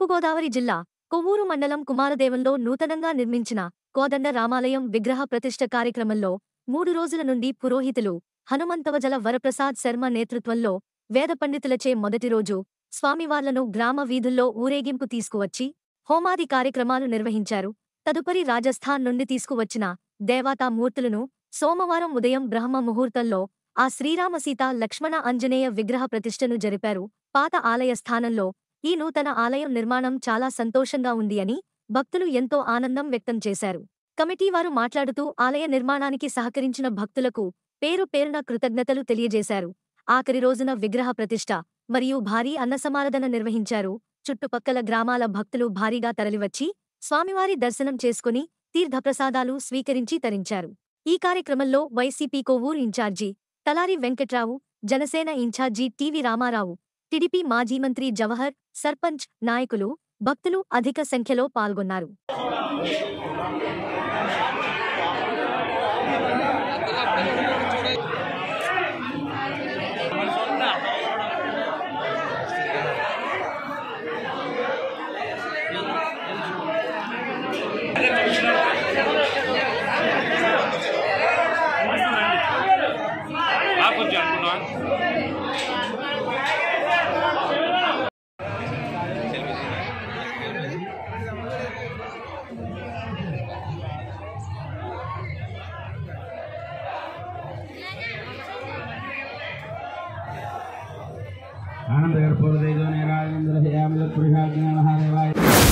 తూర్పుగోదావరి జిల్లా కొవ్వూరు మండలం కుమారదేవంలో నూతనంగా నిర్మించిన కోదండ రామాలయం విగ్రహ ప్రతిష్ఠ కార్యక్రమంలో మూడు రోజుల నుండి పురోహితులు హనుమంతవజల వరప్రసాద్ శర్మ నేతృత్వంలో వేద పండితులచే మొదటి రోజు స్వామివార్లను గ్రామ వీధుల్లో ఊరేగింపు తీసుకువచ్చి హోమాది కార్యక్రమాలు నిర్వహించారు తదుపరి రాజస్థాన్ నుండి తీసుకువచ్చిన దేవాతా మూర్తులను సోమవారం ఉదయం బ్రహ్మ ముహూర్తంలో ఆ శ్రీరామ సీత లక్ష్మణ అంజనేయ విగ్రహ ప్రతిష్ఠను జరిపారు పాత ఆలయ స్థానంలో ఈ నూతన ఆలయం నిర్మాణం చాలా సంతోషంగా ఉంది అని భక్తులు ఎంతో ఆనందం వ్యక్తం చేశారు కమిటీ వారు మాట్లాడుతూ ఆలయ నిర్మాణానికి సహకరించిన భక్తులకు పేరు పేరున కృతజ్ఞతలు తెలియజేశారు ఆఖరి రోజున విగ్రహ ప్రతిష్ఠ మరియు భారీ అన్నసమారాధన నిర్వహించారు చుట్టుపక్కల గ్రామాల భక్తులు భారీగా తరలివచ్చి స్వామివారి దర్శనం చేసుకుని తీర్థప్రసాదాలు స్వీకరించి తరించారు ఈ కార్యక్రమంలో YCP Kovvur incharge Talari Venkatrao Janasena incharge TV Ramarao TDP మాజీ మంత్రి జవహర్ సర్పంచ్ నాయకులు భక్తులు అధిక సంఖ్యలో పాల్గొన్నారు ఆ కొంచెం అనుకున్నా ఆనందగర్భూరదేజో నేరాజేంద్ర హయామిల పురుషాజ్ఞ మహాదేవాయ